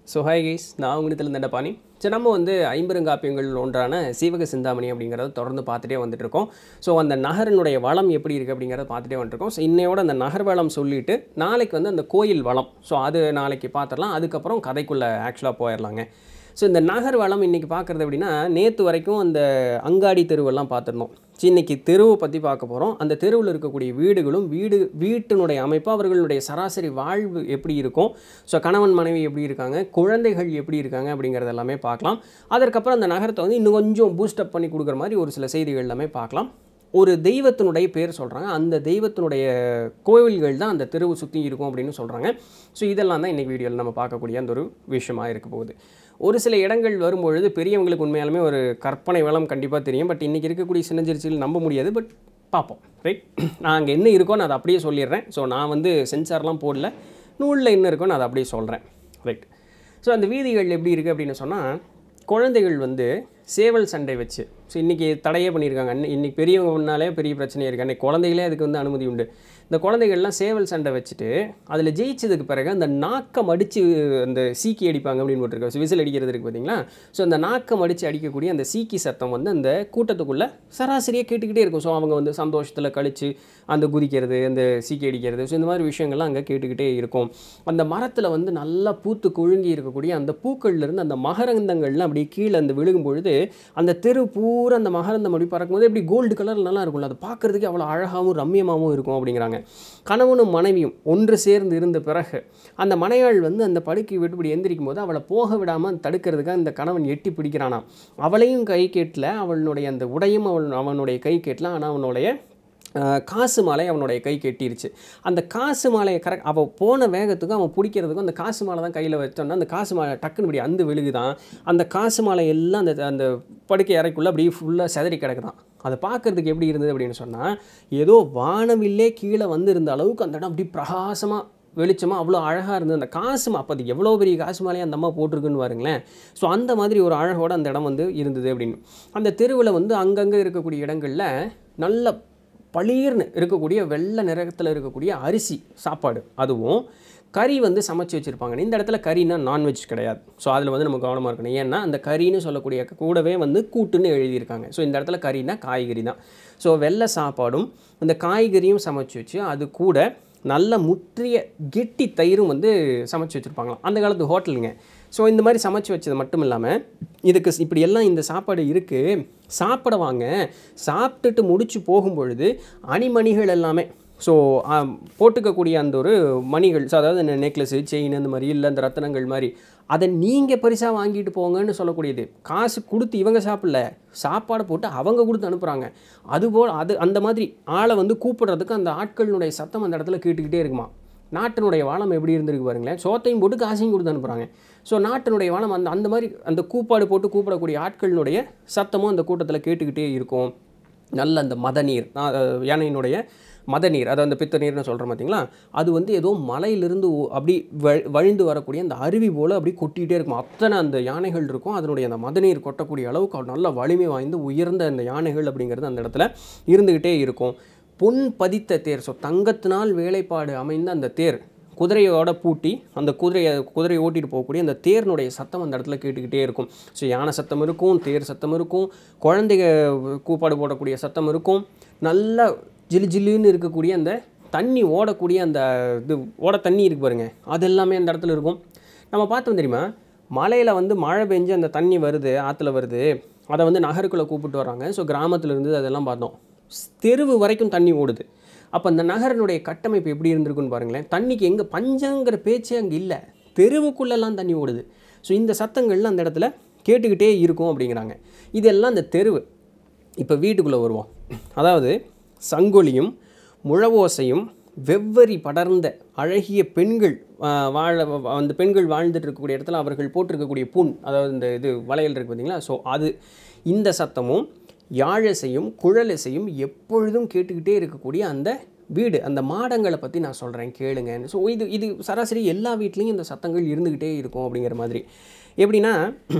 so hi guys நான் உங்களிடத்தில் தண்டபாணி சரி நம்ம வந்து ஐம்பெருங்காப்பியங்கள் ஒன்றான சீவக சிந்தாமணி அப்படிங்கிறத தொடர்ந்து பார்த்துட்டே வந்துட்டு இருக்கோம் ஸோ அந்த நகரினுடைய வளம் எப்படி இருக்குது அப்படிங்கிறத பார்த்துட்டே வந்துட்டுருக்கோம் ஸோ இன்னையோட அந்த நகர் வளம் சொல்லிட்டு நாளைக்கு வந்து அந்த கோயில் வளம் ஸோ அது நாளைக்கு பார்த்துடலாம் அதுக்கப்புறம் கதைக்குள்ளே ஆக்சுவலாக போயிடலாங்க ஸோ இந்த நகர் வளம் இன்றைக்கி பார்க்குறது அப்படின்னா நேற்று வரைக்கும் அந்த அங்காடி தெருவெல்லாம் பார்த்துருந்தோம் ஸோ இன்றைக்கி தெருவை பற்றி பார்க்க போகிறோம் அந்த தெருவில் இருக்கக்கூடிய வீடுகளும் வீடு வீட்டினுடைய அமைப்பு அவர்களுடைய சராசரி வாழ்வு எப்படி இருக்கும் ஸோ கணவன் மனைவி எப்படி இருக்காங்க குழந்தைகள் எப்படி இருக்காங்க அப்படிங்கிறது எல்லாமே பார்க்கலாம் அதற்கப்புறம் அந்த நகரத்தை வந்து இன்னும் கொஞ்சம் பூஸ்டப் பண்ணி கொடுக்குற மாதிரி ஒரு சில செய்திகள் எல்லாமே பார்க்கலாம் ஒரு தெய்வத்தினுடைய பேர் சொல்கிறாங்க அந்த தெய்வத்தினுடைய கோவில்கள் தான் அந்த தெருவு சுற்றி இருக்கும் அப்படின்னு சொல்கிறாங்க ஸோ இதெல்லாம் தான் இன்றைக்கி வீடியோவில் நம்ம பார்க்கக்கூடிய அந்த ஒரு விஷயமாக இருக்க போகுது ஒரு சில இடங்கள் வரும்பொழுது பெரியவங்களுக்கு உண்மையாலுமே ஒரு கற்பனை வளம் கண்டிப்பாக தெரியும் பட் இன்றைக்கி இருக்கக்கூடிய சின்னஞ்சிறுச்சியில் நம்ப முடியாது பட் பார்ப்போம் ரைட் நான் அங்கே என்ன இருக்கோ நான் அதை அப்படியே சொல்லிடுறேன் ஸோ நான் வந்து சென்சார்லாம் போடல நூலில் என்ன இருக்கோ நான் அதை அப்படியே சொல்கிறேன் ரைட் ஸோ அந்த வீதிகள் எப்படி இருக்குது அப்படின்னு சொன்னால் குழந்தைகள் வந்து சேவல் சண்டை வச்சு ஸோ இன்றைக்கி தடையே பண்ணியிருக்காங்க இன்னி- இன்னைக்கு பெரியவங்கனாலே பெரிய பிரச்சனையாக இருக்குது அன்றைக்கி குழந்தைகளே அதுக்கு வந்து அனுமதி உண்டு இந்த குழந்தைகள்லாம் சேவல் சண்டை வச்சுட்டு அதில் ஜெயிச்சதுக்கு பிறகு அந்த நாக்கம் அடித்து அந்த சீக்கி அடிப்பாங்க அப்படின்னு போட்டிருக்கோம் ஸோ விசில் அடிக்கிறது இருக்குது பார்த்தீங்களா ஸோ அந்த நாக்கம் அடித்து அடிக்கக்கூடிய அந்த சீக்கி சத்தம் வந்து அந்த கூட்டத்துக்குள்ளே சராசரியாக கேட்டுக்கிட்டே இருக்கும் ஸோ அவங்க வந்து சந்தோஷத்தில் கழித்து அந்த குதிக்கிறது அந்த சீக்கி அடிக்கிறது ஸோ இந்த மாதிரி விஷயங்கள்லாம் அங்கே கேட்டுக்கிட்டே இருக்கும் அந்த மரத்தில் வந்து நல்லா பூத்து குழுங்கி இருக்கக்கூடிய அந்த பூக்கள்லேருந்து அந்த மகரந்தங்கள்லாம் அப்படியே கீழே அந்த விழுகும் பொழுது அந்த தெரு பூரா அந்த மகரந்தம் அப்படி பறக்கும்போது இப்படி கோல்டு கலர் நல்லா இருக்கும்ல அது பார்க்குறதுக்கு அவ்வளோ அழகாகவும் ரம்மியமாகவும் இருக்கும் அப்படிங்கிறாங்க கணவனும் மனைவியும் ஒன்று சேர்ந்து இருந்த பிறகு அந்த மனையாள் வந்து அந்த படுக்கை விட்டு இப்படி எந்திரிக்கும் போது அவளை போக விடாமல் தடுக்கிறதுக்காக அந்த கணவன் எட்டி பிடிக்கிறானாம் அவளையும் கை கேட்டல அவளுடைய அந்த உடையும் அவள் அவனுடைய கை கேட்டல ஆனால் அவனுடைய ஆஹ், காசு மாலை அவனுடைய கை கெட்டிருச்சு அந்த காசு மாலையை கரெக்ட் அவள் போன வேகத்துக்கும் அவன் பிடிக்கிறதுக்கும் அந்த காசு மாலை தான் கையில் வச்சோன்னா அந்த காசு மாலை டக்குன்னு இப்படி அந்த விழுகுதான் அந்த காசு மாலை எல்லாம் அந்த அந்த படுக்கை அறைக்குள்ளே அப்படியே ஃபுல்லாக செதறி கிடக்குதான் அதை பார்க்கறதுக்கு எப்படி இருந்தது அப்படின்னு சொன்னால் ஏதோ வானவில்லே கீழே வந்து இருந்த அளவுக்கு அந்த இடம் அப்படி பிரகாசமாக வெளிச்சமாக அவ்வளோ அழகாக இருந்தது அந்த காசு மா- அப்போ அது எவ்வளோ பெரிய காசு மாலையை அந்த அம்மா போட்டிருக்குன்னு பாருங்களேன் ஸோ அந்த மாதிரி ஒரு அழகோட அந்த இடம் வந்து இருந்தது அப்படின்னு அந்த தெருவில் வந்து அங்கங்கே இருக்கக்கூடிய இடங்களில் நல்ல பளீர்னு இருக்கக்கூடிய வெள்ளை நிறத்தில் இருக்கக்கூடிய அரிசி சாப்பாடு அதுவும் கறி வந்து சமைச்சு வச்சுருப்பாங்க இந்த இடத்துல கறினா நான்வெஜ் கிடையாது ஸோ அதில் வந்து நம்ம கவனமாக இருக்கணும் ஏன்னா அந்த கறின்னு சொல்லக்கூடிய கூடவே வந்து கூட்டுன்னு எழுதியிருக்காங்க ஸோ இந்த இடத்துல கறினா காய்கறி தான் ஸோ வெள்ளை சாப்பாடும் இந்த காய்கறியும் சமைச்சு வச்சு அது கூட நல்ல முற்றிய கெட்டி தயிரும் வந்து சமைச்சு வச்சுருப்பாங்களாம் அந்த காலத்து ஹோட்டலுங்க ஸோ இந்த மாதிரி சமைச்சு வச்சது மட்டும் இல்லாமல் இதுக்கு ஸ்- இப்படி எல்லாம் இந்த சாப்பாடு இருக்குது சாப்பிட வாங்க சாப்பிட்டுட்டு முடிச்சு போகும்பொழுது அணிமணிகள் எல்லாமே ஸோ போட்டுக்கக்கூடிய அந்த ஒரு மணிகள் ஸோ அதாவது இந்த நெக்லஸு செயின் அந்த மாதிரி இல்லை அந்த ரத்தினங்கள் மாதிரி அதை நீங்கள் பரிசாக வாங்கிட்டு போங்கன்னு சொல்லக்கூடியது காசு கொடுத்து இவங்க சாப்பிடல சாப்பாடை போட்டு அவங்க கொடுத்து அனுப்புகிறாங்க அதுபோல் அது அந்த மாதிரி ஆளை வந்து கூப்பிடுறதுக்கு அந்த ஆட்களினுடைய சத்தம் அந்த இடத்துல கேட்டுக்கிட்டே இருக்குமா நாட்டினுடைய வானம் எப்படி இருந்திருக்கு பாருங்களேன் சோத்தையும் போட்டு காசையும் கொடுத்து அனுப்புகிறாங்க ஸோ நாட்டினுடைய வானம் அந்த அந்த மாதிரி அந்த கூப்பாடு போட்டு கூப்பிடக்கூடிய ஆட்களினுடைய சத்தமும் அந்த கூட்டத்தில் கேட்டுக்கிட்டே இருக்கும் நல்ல அந்த மதநீர் நான், அஹ், யானையினுடைய மதநீர் அதாவது அந்த பித்த நீர்னு சொல்கிறோம் பார்த்தீங்களா அது வந்து ஏதோ மலையிலிருந்து ஒ- அப்படி வ- வழிந்து வரக்கூடிய அந்த அருவி போல் அப்படி கொட்டிகிட்டே இருக்கும் அத்தனை அந்த யானைகள் இருக்கும் அதனுடைய அந்த மதநீர் கொட்டக்கூடிய அளவுக்கு அது நல்ல வலிமை வாய்ந்த உயர்ந்த அந்த யானைகள் அப்படிங்கிறது அந்த இடத்துல இருந்துக்கிட்டே இருக்கும் பொன் பதித்த தேர் ஸோ தங்கத்தினால் வேலைப்பாடு அமைந்த அந்த தேர் குதிரையோட பூட்டி அந்த குதிரையை குதிரையை ஓட்டிட்டு போகக்கூடிய அந்த தேர்னுடைய சத்தம் அந்த இடத்துல கேட்டுக்கிட்டே இருக்கும் ஸோ யானை சத்தம் இருக்கும் தேர் சத்தம் இருக்கும் குழந்தைங்க கூப்பாடு போடக்கூடிய சத்தம் இருக்கும் நல்லா ஜிலு ஜில்லுன்னு இருக்கக்கூடிய அந்த தண்ணி ஓடக்கூடிய அந்த இது ஓட தண்ணி இருக்கு பாருங்க அது எல்லாமே அந்த இடத்துல இருக்கும் நம்ம பார்த்தோம் தெரியுமா மலையில் வந்து மழை பெஞ்சு அந்த தண்ணி வருது ஆற்றுல வருது அதை வந்து நகருக்குள்ளே கூப்பிட்டு வராங்க ஸோ கிராமத்தில் இருந்து அதெல்லாம் பார்த்தோம் தெருவு வரைக்கும் தண்ணி ஓடுது அப்போ அந்த நகரனுடைய கட்டமைப்பு எப்படி இருந்திருக்குன்னு பாருங்களேன் தண்ணிக்கு எங்கே பஞ்சங்கிற பேச்சே அங்கே இல்லை தெருவுக்குள்ளெல்லாம் தண்ணி ஓடுது ஸோ இந்த சத்தங்கள்லாம் அந்த இடத்துல கேட்டுக்கிட்டே இருக்கும் அப்படிங்கிறாங்க இதெல்லாம் அந்த தெருவு இப்போ வீட்டுக்குள்ளே வருவோம் அதாவது சங்கொலியும் முழவோசையும் வெவ்வரி படர்ந்த அழகிய பெண்கள் ஆஹ், வாழ வ- அந்த பெண்கள் வாழ்ந்துட்டு இருக்கக்கூடிய இடத்துல அவர்கள் போட்டிருக்கக்கூடிய புண் அதாவது இந்த இது வளையல் இருக்கு பார்த்தீங்களா ஸோ அது இந்த சத்தமும் யாழசையும் குழலிசையும் எப்பொழுதும் கேட்டுக்கிட்டே இருக்கக்கூடிய அந்த வீடு அந்த மாடங்களை பற்றி நான் சொல்கிறேன் கேளுங்க ஸோ இது இது சராசரி எல்லா வீட்லேயும் இந்த சத்தங்கள் இருந்துக்கிட்டே இருக்கும் அப்படிங்கிற மாதிரி எப்படின்னா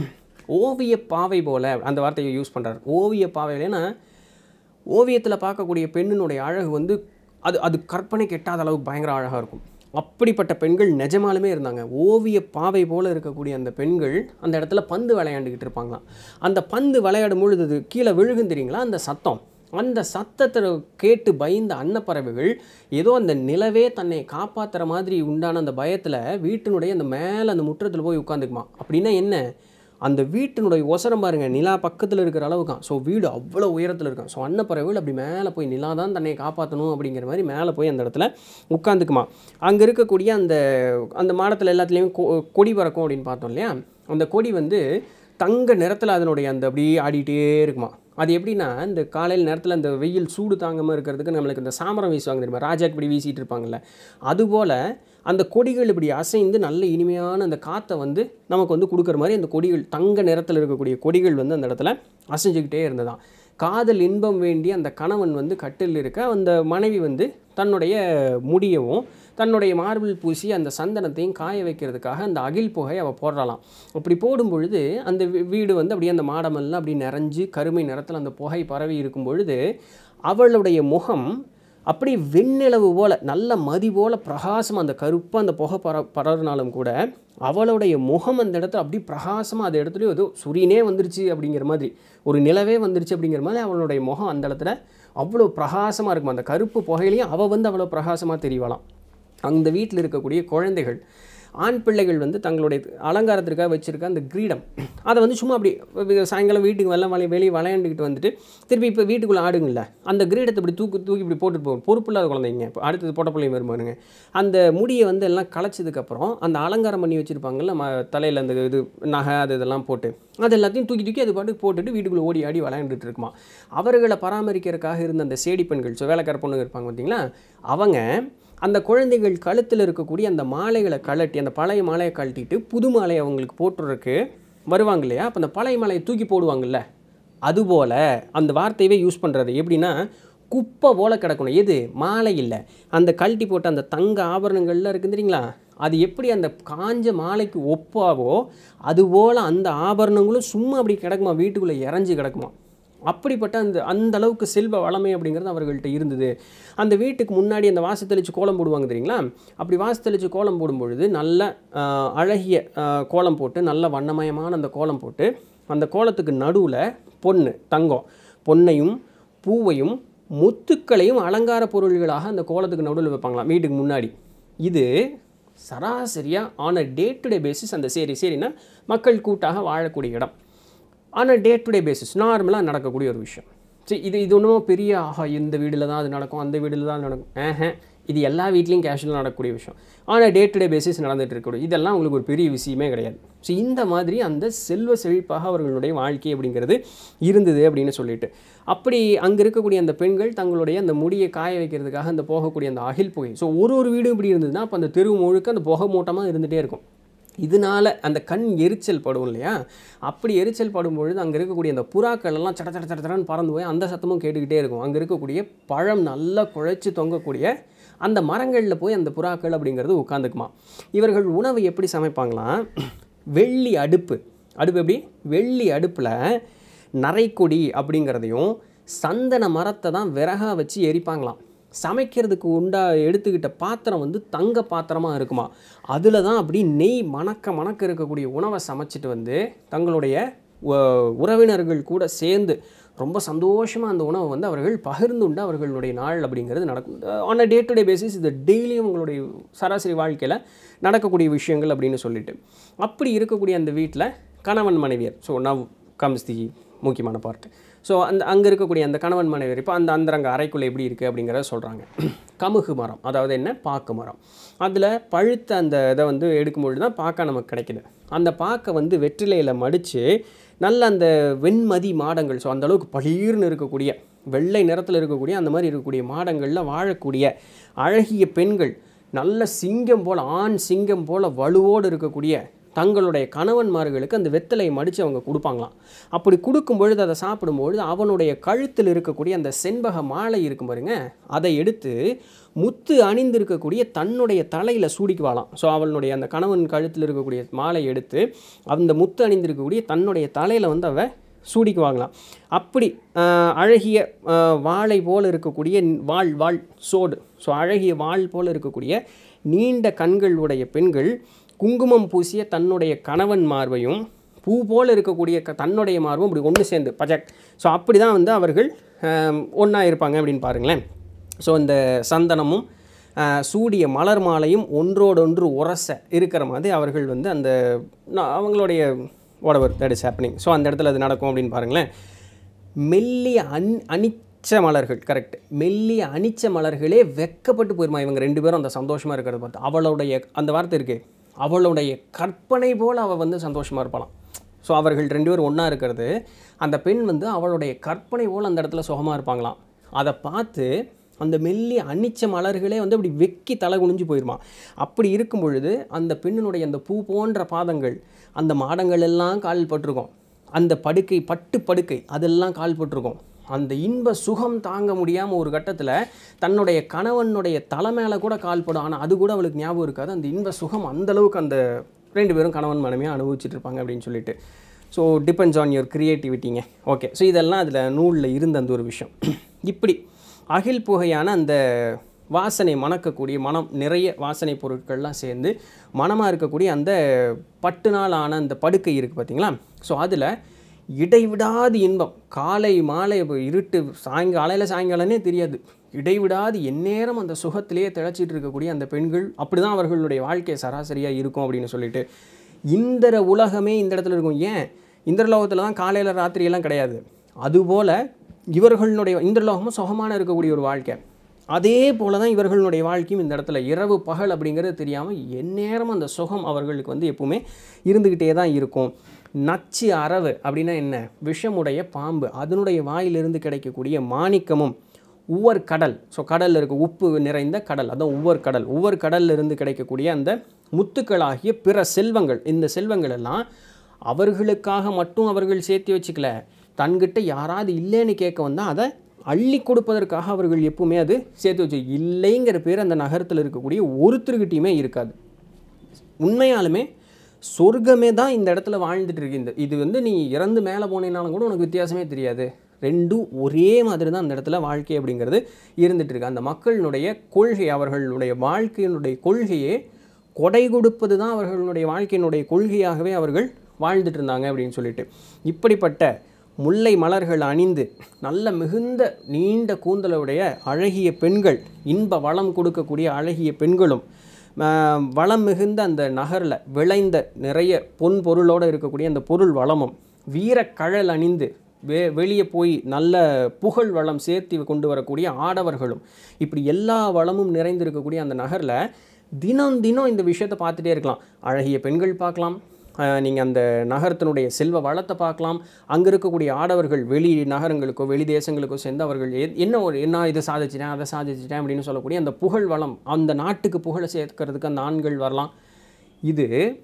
ஓவிய பாவை போல அந்த வார்த்தையை யூஸ் பண்ணுறார் ஓவிய பாவையிலனா ஓவியத்தில் பார்க்கக்கூடிய பெண்ணினுடைய அழகு வந்து அது அது கற்பனை கெட்டாத அளவுக்கு பயங்கர அழகாக இருக்கும் அப்படிப்பட்ட பெண்கள் நிஜமாலுமே இருந்தாங்க ஓவிய பாவை போல இருக்கக்கூடிய அந்த பெண்கள் அந்த இடத்துல பந்து விளையாண்டுக்கிட்டு இருப்பாங்களாம் அந்த பந்து விளையாடும் பொழுது அது கீழே விழுகும் தெரியுங்களா அந்த சத்தம் அந்த சத்தத்தை கேட்டு பயந்த அன்னப்பறவைகள் ஏதோ அந்த நிலவே தன்னை காப்பாற்றுற மாதிரி உண்டான அந்த பயத்தில் வீட்டினுடைய அந்த மேலே அந்த முற்றத்தில் போய் உட்காந்துக்குமா அப்படின்னா என்ன அந்த வீட்டினுடைய ஒசரம் பாருங்க நிலா பக்கத்தில் இருக்கிற அளவுக்கான் ஸோ வீடு அவ்வளோ உயரத்தில் இருக்கும் ஸோ அன்னப்பறவைகள் அப்படி மேலே போய் நிலா தான் தன்னை காப்பாற்றணும் அப்படிங்கிற மாதிரி மேலே போய் அந்த இடத்துல உட்காந்துக்குமா அங்கே இருக்கக்கூடிய அந்த அந்த மாடத்தில் எல்லாத்துலேயும் கொ கொடி பறக்கும் அப்படின்னு பார்த்தோம் இல்லையா அந்த கொடி வந்து தங்க நிறத்தில் அதனுடைய அந்த அப்படியே ஆடிட்டே இருக்குமா அது எப்படின்னா இந்த காலையில் நேரத்தில் அந்த வெயில் சூடு தாங்காமல் இருக்கிறதுக்கு நம்மளுக்கு இந்த சாமரம் வீசுவாங்க தெரியுமா ராஜாக்கு இப்படி வீசிட்டு இருப்பாங்கல்ல அதுபோல் அந்த கொடிகள் இப்படி அசைந்து நல்ல இனிமையான அந்த காற்றை வந்து நமக்கு வந்து கொடுக்குற மாதிரி அந்த கொடிகள் தங்க நிறத்தில் இருக்கக்கூடிய கொடிகள் வந்து அந்த இடத்துல அசைஞ்சுக்கிட்டே இருந்ததாம் காதல் இன்பம் வேண்டி அந்த கணவன் வந்து கட்டில் இருக்க அந்த மனைவி வந்து தன்னுடைய முடியவும் தன்னுடைய மார்பிள் பூசி அந்த சந்தனத்தையும் காய வைக்கிறதுக்காக அந்த அகில் புகை அவள் போடுறாளாம் அப்படி போடும் பொழுது அந்த வீ- வீடு வந்து அப்படியே அந்த மாடமெல்லாம் அப்படி நிறைஞ்சு கருமை நிறத்தில் அந்த புகை பரவி இருக்கும் பொழுது அவளுடைய முகம் அப்படி வெண்ணிலவு போல நல்ல மதி போல பிரகாசமாக அந்த கருப்பாக அந்த புகை பர பரவுனாலும் கூட அவளுடைய முகம் அந்த இடத்துல அப்படி பிரகாசமாக அந்த இடத்துல ஏதோ சூரியனே வந்துருச்சு அப்படிங்கிற மாதிரி ஒரு நிலவே வந்துருச்சு அப்படிங்கிற மாதிரி அவளுடைய முகம் அந்த இடத்துல அவ்வளோ பிரகாசமாக இருக்கும் அந்த கருப்பு புகையிலையும் அவள் வந்து அவ்வளோ பிரகாசமாக தெரியவலாம் அந்த வீட்டில் இருக்கக்கூடிய குழந்தைகள் ஆண் பிள்ளைகள் வந்து தங்களுடைய அலங்காரத்திற்காக வச்சுருக்க அந்த கிரீடம் அதை வந்து சும்மா அப்படி வி- சாயங்காலம் வீட்டுக்கு வெள்ளம் வளைய வெளியே விளையாண்டுக்கிட்டு வந்துட்டு திருப்பி இப்போ வீட்டுக்குள்ளே ஆடுங்கள்ல அந்த கிரீடத்தை இப்படி தூக்கி தூக்கி இப்படி போட்டுட்டு போகும் பொறுப்பில்லாத குழந்தைங்க இப்போ அடுத்தது பொட்ட பிள்ளைங்க வருமானுங்க அந்த முடியை வந்து எல்லாம் களைச்சதுக்கப்புறம் அந்த அலங்காரம் பண்ணி வச்சுருப்பாங்கல்ல ம தலையில் அந்த இது நகை அது இதெல்லாம் போட்டு அது எல்லாத்தையும் தூக்கி தூக்கி அது பாட்டுக்கு போட்டுட்டு வீட்டுக்குள்ளே ஓடி ஆடி விளையாண்டுட்டு இருக்குமா அவர்களை பராமரிக்கிறதுக்காக இருந்த அந்த சேடி பெண்கள் ஸோ வேலைக்கார பொண்ணுங்க இருப்பாங்க பார்த்தீங்களா அவங்க அந்த குழந்தைகள் கழுத்தில் இருக்கக்கூடிய அந்த மாலைகளை கழட்டி அந்த பழைய மாலையை கழட்டிட்டு புது மாலையை அவங்களுக்கு போட்டுறதுக்கு வருவாங்க இல்லையா அப்போ அந்த பழைய மாலையை தூக்கி போடுவாங்கல்ல அதுபோல் அந்த வார்த்தையவே யூஸ் பண்ணுறது எப்படின்னா குப்பை போல கிடக்கணும் எது மாலை இல்லை அந்த கழட்டி போட்ட அந்த தங்க ஆபரணங்கள்லாம் இருக்குது தெரியுங்களா அது எப்படி அந்த காஞ்ச மாலைக்கு ஒப்பாவோ அதுபோல் அந்த ஆபரணங்களும் சும்மா அப்படி கிடக்குமா வீட்டுக்குள்ளே இறஞ்சி கிடக்குமா அப்படிப்பட்ட அந்த அந்த அளவுக்கு செல்வ வளமை அப்படிங்கிறது அவர்கள்ட்ட இருந்தது அந்த வீட்டுக்கு முன்னாடி அந்த வாச தெளித்து கோலம் போடுவாங்க தெரியுங்களா அப்படி வாச தெளித்து கோலம் போடும் பொழுது நல்ல ஆஹ், அழகிய ஆஹ், கோலம் போட்டு நல்ல வண்ணமயமான அந்த கோலம் போட்டு அந்த கோலத்துக்கு நடுவில் பொண்ணு தங்கம் பொன்னையும் பூவையும் முத்துக்களையும் அலங்கார பொருள்களாக அந்த கோலத்துக்கு நடுவில் வைப்பாங்களாம் வீட்டுக்கு முன்னாடி இது சராசரியாக on a day to day basis அந்த சரி சரின்னா மக்கள் கூட்டாக வாழக்கூடிய இடம் ஆனால் டே டு டே பேசிஸ் நார்மலாக நடக்கக்கூடிய ஒரு விஷயம் சரி இது இது ஒன்றும் பெரிய ஆஹா இந்த வீட்டில் தான் அது நடக்கும் அந்த வீட்டில் தான் அது நடக்கும் ஆஹ இது எல்லா வீட்லேயும் கேஷுவலாக நடக்கக்கூடிய விஷயம் ஆனால் டே டு டே பேசிஸ் நடந்துட்டு இருக்கக்கூடிய இதெல்லாம் உங்களுக்கு ஒரு பெரிய விஷயமே கிடையாது ஸோ இந்த மாதிரி அந்த செல்வ செழிப்பாக அவர்களுடைய வாழ்க்கை அப்படிங்கிறது இருந்தது அப்படின்னு சொல்லிட்டு அப்படி அங்கே இருக்கக்கூடிய அந்த பெண்கள் தங்களுடைய அந்த முடியை காய வைக்கிறதுக்காக அந்த போகக்கூடிய அந்த அகில் புகை ஸோ ஒரு ஒரு வீடும் இப்படி இருந்ததுன்னா அப்போ அந்த தெரு முழுக்க அந்த புகை மூட்டமாக இருந்துகிட்டே இருக்கும் இதனால அந்த கண் எரிச்சல் படும் இல்லையா அப்படி எரிச்சல் படும் பொழுது அங்கே இருக்கக்கூடிய அந்த புறாக்கள் எல்லாம் சட சட சட சடன்னு பறந்து போய் அந்த சத்தமும் கேட்டுக்கிட்டே இருக்கும் அங்கே இருக்கக்கூடிய பழம் நல்லா குழைச்சி தொங்கக்கூடிய அந்த மரங்களில் போய் அந்த புறாக்கள் அப்படிங்கிறது உட்காந்துக்குமா இவர்கள் உணவு எப்படி சமைப்பாங்களாம் வெள்ளி அடுப்பு அடுப்பு எப்படி வெள்ளி அடுப்பில் நரைக்கொடி அப்படிங்கிறதையும் சந்தன மரத்தை தான் விறகா வச்சு எரிப்பாங்களாம் சமைக்கிறதுக்கு உண்டா எடுத்துக்கிட்ட பாத்திரம் வந்து தங்க பாத்திரமாக இருக்குமா அதில் தான் அப்படி நெய் மணக்க மணக்க இருக்கக்கூடிய உணவை சமைச்சிட்டு வந்து தங்களுடைய உ- உறவினர்கள் கூட சேர்ந்து ரொம்ப சந்தோஷமாக அந்த உணவை வந்து அவர்கள் பகிர்ந்துண்டு அவர்களுடைய நாள் அப்படிங்கிறது நடக்கும் on a day to day basis இது டெய்லியும் உங்களுடைய சராசரி வாழ்க்கையில் நடக்கக்கூடிய விஷயங்கள் அப்படின்னு சொல்லிட்டு அப்படி இருக்கக்கூடிய அந்த வீட்டில் கணவன் மனைவியர் ஸோ நவ் கம்ஸ் தி முக்கியமான பார்ட் ஸோ அந்த அங்கே இருக்கக்கூடிய அந்த கணவன் மனைவியர் இப்போ அந்த அந்தரங்க அறைக்குள்ளே எப்படி இருக்குது அப்படிங்கிறத சொல்கிறாங்க கமுகு மரம் அதாவது என்ன பாக்கு மரம் அதில் பழுத்த அந்த இதை வந்து எடுக்கும்பொழுது தான் பாக்கா நமக்கு கிடைக்குது அந்த பாக்கை வந்து வெற்றிலையில் மடித்து நல்ல அந்த வெண்மதி மாடங்கள் ஸோ அந்த அளவுக்கு பளீர்னு இருக்கக்கூடிய வெள்ளை நிறத்தில் இருக்கக்கூடிய அந்த மாதிரி இருக்கக்கூடிய மாடங்களில் வாழக்கூடிய அழகிய பெண்கள் நல்ல சிங்கம் போல் ஆண் சிங்கம் போல் வலுவோடு இருக்கக்கூடிய தங்களுடைய கணவன்மார்களுக்கு அந்த வெத்தலையை மடித்து அவங்க கொடுப்பாங்களாம் அப்படி கொடுக்கும் பொழுது அதை சாப்பிடும்பொழுது அவனுடைய கழுத்தில் இருக்கக்கூடிய அந்த செண்பக மாலை இருக்கும் பாருங்க அதை எடுத்து முத்து அணிந்திருக்கக்கூடிய தன்னுடைய தலையில் சூடிக்குவாளாம் ஸோ அவளுடைய அந்த கணவன் கழுத்தில் இருக்கக்கூடிய மாலை எடுத்து அந்த முத்து அணிந்திருக்கக்கூடிய தன்னுடைய தலையில் வந்து அவ சூடிக்குவாங்களாம் அப்படி ஆஹ், அழகிய ஆஹ், வாளை போல் இருக்கக்கூடிய வாள் வாள் சோடு ஸோ அழகிய வாள் போல் இருக்கக்கூடிய நீண்ட கண்கள் உடைய பெண்கள் குங்குமம் பூசிய தன்னுடைய கணவன் மார்பையும் பூ போல் இருக்கக்கூடிய க தன்னுடைய மார்பும் இப்படி ஒன்று சேர்ந்து பஜக் ஸோ அப்படி தான் வந்து அவர்கள் ஒன்றா இருப்பாங்க அப்படின்னு பாருங்களேன் ஸோ இந்த சந்தனமும் ஆஹ், சூடிய மலர் மாலையும் ஒன்றோடொன்று உரச இருக்கிற மாதிரி அவர்கள் வந்து அந்த நா- அவங்களுடைய whatever that is happening so அந்த இடத்துல அது நடக்கும் அப்படின்னு பாருங்களேன் மெல்லிய அன் அனிச்ச மலர்கள் கரெக்ட் மெல்லிய அனிச்ச மலர்களே வெக்கப்பட்டு போயிருமா இவங்க ரெண்டு பேரும் அந்த சந்தோஷமாக இருக்கிறத பார்த்து அவளுடைய அந்த வார்த்தை இருக்கு அவளுடைய கற்பனை போல் அவள் வந்து சந்தோஷமாக இருப்பாளாம் ஸோ அவர்கள் ரெண்டு பேரும் ஒன்றா இருக்கிறது அந்த பெண் வந்து அவளுடைய கற்பனை போல் அந்த இடத்துல சுகமாக இருப்பாங்களாம் அதை பார்த்து அந்த மெல்லிய அனிச்ச மலர்களே வந்து அப்படி வெக்கி தலை குனிஞ்சு போயிருமா அப்படி இருக்கும் பொழுது அந்த பெண்ணினுடைய அந்த பூ போன்ற பாதங்கள் அந்த மாடங்கள் எல்லாம் கால் பட்டிருக்கும் அந்த படுக்கை பட்டு படுக்கை அதெல்லாம் கால் பட்டிருக்கும் அந்த இன்ப சுகம் தாங்க முடியாமல் ஒரு கட்டத்தில் தன்னுடைய கணவனுடைய தலை மேலே கூட கால் படும் ஆனால் அது கூட அவளுக்கு ஞாபகம் இருக்காது அந்த இன்ப சுகம் அந்த அளவுக்கு அந்த ரெண்டு பேரும் கணவன் மனைவியாக அனுபவிச்சுட்டு இருப்பாங்க அப்படின்னு சொல்லிட்டு ஸோ டிபெண்ட்ஸ் ஆன் யுவர் க்ரியேட்டிவிட்டிங்க ஓகே ஸோ இதெல்லாம் அதில் நூலில் இருந்த அந்த ஒரு விஷயம் இப்படி அகில் புகையான அந்த வாசனை மணக்கக்கூடிய மனம் நிறைய வாசனை பொருட்கள்லாம் சேர்ந்து மனமாக இருக்கக்கூடிய அந்த பட்டு நாள் ஆன அந்த படுக்கை இருக்குது பார்த்தீங்களா ஸோ அதில் இடைவிடாது இன்பம் காலை மாலை இப்ப இருட்டு சாயங்காலையில் சாயங்காலமே தெரியாது இடைவிடாது எந்நேரம் அந்த சுகத்திலேயே திளைச்சிட்டு இருக்கக்கூடிய அந்த பெண்கள் அப்படி தான் அவர்களுடைய வாழ்க்கை சராசரியாக இருக்கும் அப்படின்னு சொல்லிட்டு இந்திர உலகமே இந்த இடத்துல இருக்கும் ஏன் இந்திரலோகத்தில் தான் காலையில் ராத்திரியெல்லாம் கிடையாது அதுபோல் இவர்களுடைய இந்திரலோகமும் சுகமான இருக்கக்கூடிய ஒரு வாழ்க்கை அதே போல தான் இவர்களுடைய வாழ்க்கையும் இந்த இடத்துல இரவு பகல் அப்படிங்கிறது தெரியாமல் எந்நேரமும் அந்த சுகம் அவர்களுக்கு வந்து எப்பவுமே இருந்துக்கிட்டே தான் இருக்கும் நச்சு அரவு அப்படின்னா என்ன விஷமுடைய பாம்பு அதனுடைய வாயிலிருந்து கிடைக்கக்கூடிய மாணிக்கமும் உவர் கடல் ஸோ கடலில் இருக்க உப்பு நிறைந்த கடல் அதான் உவர் கடல் உவர் கடல்ல இருந்து கிடைக்கக்கூடிய அந்த முத்துக்களாகிய பிற செல்வங்கள் இந்த செல்வங்கள் எல்லாம் அவர்களுக்காக மட்டும் அவர்கள் சேர்த்து வச்சுக்கல தன்கிட்ட யாராவது இல்லைன்னு கேட்க வந்தால் அதை அள்ளி கொடுப்பதற்காக அவர்கள் எப்பவுமே அது சேர்த்து வச்சு இல்லைங்கிற பேர் அந்த நகரத்தில் இருக்கக்கூடிய ஒருத்தருக்கிட்டையுமே இருக்காது உண்மையாலுமே சொர்க்கமே தான் இந்த இடத்துல வாழ்ந்துட்டு இருக்கு இந்த இது வந்து நீ இறந்து மேலே போனேனாலும் கூட உனக்கு வித்தியாசமே தெரியாது ரெண்டும் ஒரே மாதிரி தான் அந்த இடத்துல வாழ்க்கை அப்படிங்கிறது இருந்துட்டு இருக்கு அந்த மக்களினுடைய கொள்கை அவர்களுடைய வாழ்க்கையினுடைய கொள்கையே கொடை கொடுப்பது தான் அவர்களுடைய வாழ்க்கையினுடைய கொள்கையாகவே அவர்கள் வாழ்ந்துட்டு இருந்தாங்க அப்படின்னு சொல்லிட்டு இப்படிப்பட்ட முல்லை மலர்கள் அணிந்து நல்ல மிகுந்த நீண்ட கூந்தலுடைய அழகிய பெண்கள் இன்ப வளம் கொடுக்கக்கூடிய அழகிய பெண்களும் ஆஹ், வளம் மிகுந்த அந்த நகரில் விளைந்த நிறைய பொன் பொருளோடு இருக்கக்கூடிய அந்த பொருள் வளமும் வீரக்கழல் அணிந்து வெ வெளியே போய் நல்ல புகழ் வளம் சேர்த்து கொண்டு வரக்கூடிய ஆடவர்களும் இப்படி எல்லா வளமும் நிறைந்திருக்கக்கூடிய அந்த நகரில் தினம் தினம் இந்த விஷயத்தை பார்த்துட்டே இருக்கலாம் அழகிய பெண்கள் பார்க்கலாம் நீங்கள் அந்த நகரத்தினுடைய செல்வ வளத்தை பார்க்கலாம் அங்கே இருக்கக்கூடிய ஆடவர்கள் வெளி நகரங்களுக்கோ வெளி தேசங்களுக்கோ சேர்ந்து அவர்கள் எ- என்ன ஒரு என்ன இதை சாதிச்சிட்டேன் அதை சாதிச்சிட்டேன் அப்படின்னு சொல்லக்கூடிய அந்த புகழ் வளம் அந்த நாட்டுக்கு புகழை சேர்க்கறதுக்கு அந்த ஆண்கள் வரலாம் இது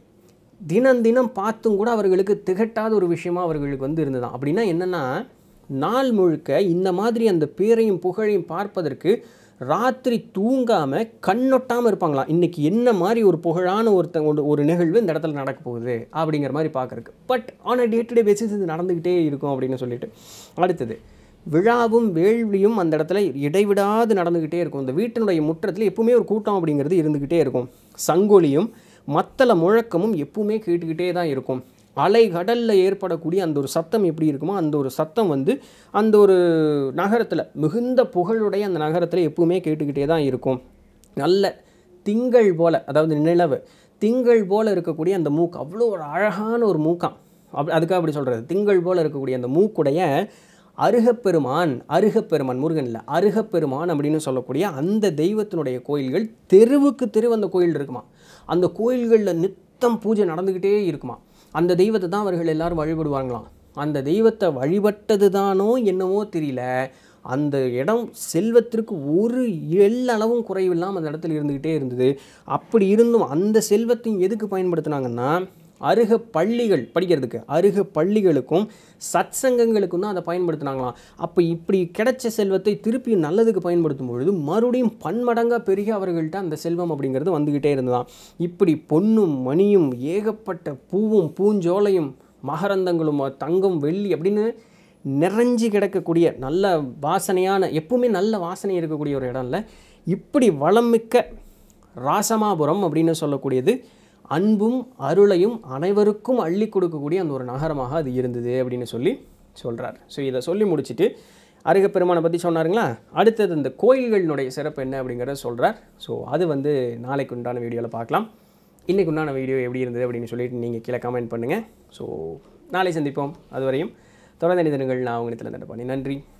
தினம் தினம் பார்த்தும் கூட அவர்களுக்கு திகட்டாத ஒரு விஷயமா அவர்களுக்கு வந்து இருந்ததாம் அப்படின்னா என்னென்னா நாள் முழுக்க இந்த மாதிரி அந்த பேரையும் புகழையும் பார்ப்பதற்கு ராத்திரி தூங்காம கண்ணொட்டாமல் இருப்பாங்களாம் இன்னைக்கு என்ன மாதிரி ஒரு புகழான ஒருத்தங்க ஒரு- ஒரு நிகழ்வு இந்த இடத்துல நடக்க போகுது அப்படிங்கிற மாதிரி பார்க்கறக்கு but on a day to day basis இது நடந்துக்கிட்டே இருக்கும் அப்படின்னு சொல்லிட்டு அடுத்தது விழாவும் வேள்வியும் அந்த இடத்துல இடைவிடாது நடந்துக்கிட்டே இருக்கும் இந்த வீட்டினுடைய முற்றத்தில் எப்பவுமே ஒரு கூட்டம் அப்படிங்கிறது இருந்துக்கிட்டே இருக்கும் சங்கொலியும் மத்தள முழக்கமும் எப்பவுமே கேட்டுக்கிட்டே தான் இருக்கும் அலை கடலில் ஏற்படக்கூடிய அந்த ஒரு சத்தம் எப்படி இருக்குமோ அந்த ஒரு சத்தம் வந்து அந்த ஒரு நகரத்தில் மிகுந்த புகழுடைய அந்த நகரத்தில் எப்பவுமே கேட்டுக்கிட்டே தான் இருக்கும் நல்ல திங்கள் போல அதாவது நிலவு திங்கள் போல இருக்கக்கூடிய அந்த மூக்கு அவ்வளோ ஒரு அழகான ஒரு மூக்காம் அப் அதுக்காக அப்படி சொல்கிறது திங்கள் போல இருக்கக்கூடிய அந்த மூக்குடைய அருகப்பெருமான் அருகப்பெருமான் முருகன் இல்லை அருகப்பெருமான் அப்படின்னு சொல்லக்கூடிய அந்த தெய்வத்தினுடைய கோயில்கள் தெருவுக்கு தெருவு அந்த கோயில் இருக்குமா அந்த கோயில்களில் நித்தம் பூஜை நடந்துக்கிட்டே இருக்குமா அந்த தெய்வத்தை தான் அவர்கள் எல்லாரும் வழிபடுவாங்களாம் அந்த தெய்வத்தை வழிபட்டது தானோ என்னவோ தெரியல அந்த இடம் செல்வத்திற்கு ஒரு எல்லளவும் குறைவில்லாமல் அந்த இடத்துல இருந்துக்கிட்டே இருந்தது அப்படி இருந்தும் அந்த செல்வத்தையும் எதுக்கு பயன்படுத்துனாங்கன்னா அருக பள்ளிகள் படிக்கிறதுக்கு அருக பள்ளிகளுக்கும் சத்சங்கங்களுக்கும் தான் அதை பயன்படுத்துனாங்களாம் அப்போ இப்படி கிடைச்ச செல்வத்தை திருப்பி நல்லதுக்கு பயன்படுத்தும் பொழுது மறுபடியும் பன்மடங்காக பெருகி அவர்கள்ட்ட அந்த செல்வம் அப்படிங்கிறது வந்துக்கிட்டே இருந்ததாம் இப்படி பொன்னும் மணியும் ஏகப்பட்ட பூவும் பூஞ்சோலையும் மகரந்தங்களும் தங்கம் வெள்ளி அப்படின்னு நிறைஞ்சு கிடக்கக்கூடிய நல்ல வாசனையான எப்பவுமே நல்ல வாசனை இருக்கக்கூடிய ஒரு இடம்ல இப்படி வளம் மிக்க ராசமாபுரம் அப்படின்னு சொல்லக்கூடியது அன்பும் அருளையும் அனைவருக்கும் அள்ளி கொடுக்கக்கூடிய அந்த ஒரு நகரமாக அது இருந்தது அப்படின்னு சொல்லி சொல்கிறார் ஸோ இதை சொல்லி முடிச்சுட்டு அருகப்பெருமானை பற்றி சொன்னாருங்களா அடுத்தது இந்த கோயில்களினுடைய சிறப்பு என்ன அப்படிங்கிறத சொல்கிறார் ஸோ அது வந்து நாளைக்கு உண்டான வீடியோவில் பார்க்கலாம் இன்றைக்கு உண்டான வீடியோ எப்படி இருந்தது அப்படின்னு சொல்லிட்டு நீங்கள் கீழே கமெண்ட் பண்ணுங்கள் ஸோ நாளை சந்திப்போம் அதுவரையும் தொடர்ந்து நிதனங்கள் நான் உங்களிடத்தில் தண்டை பண்ணி நன்றி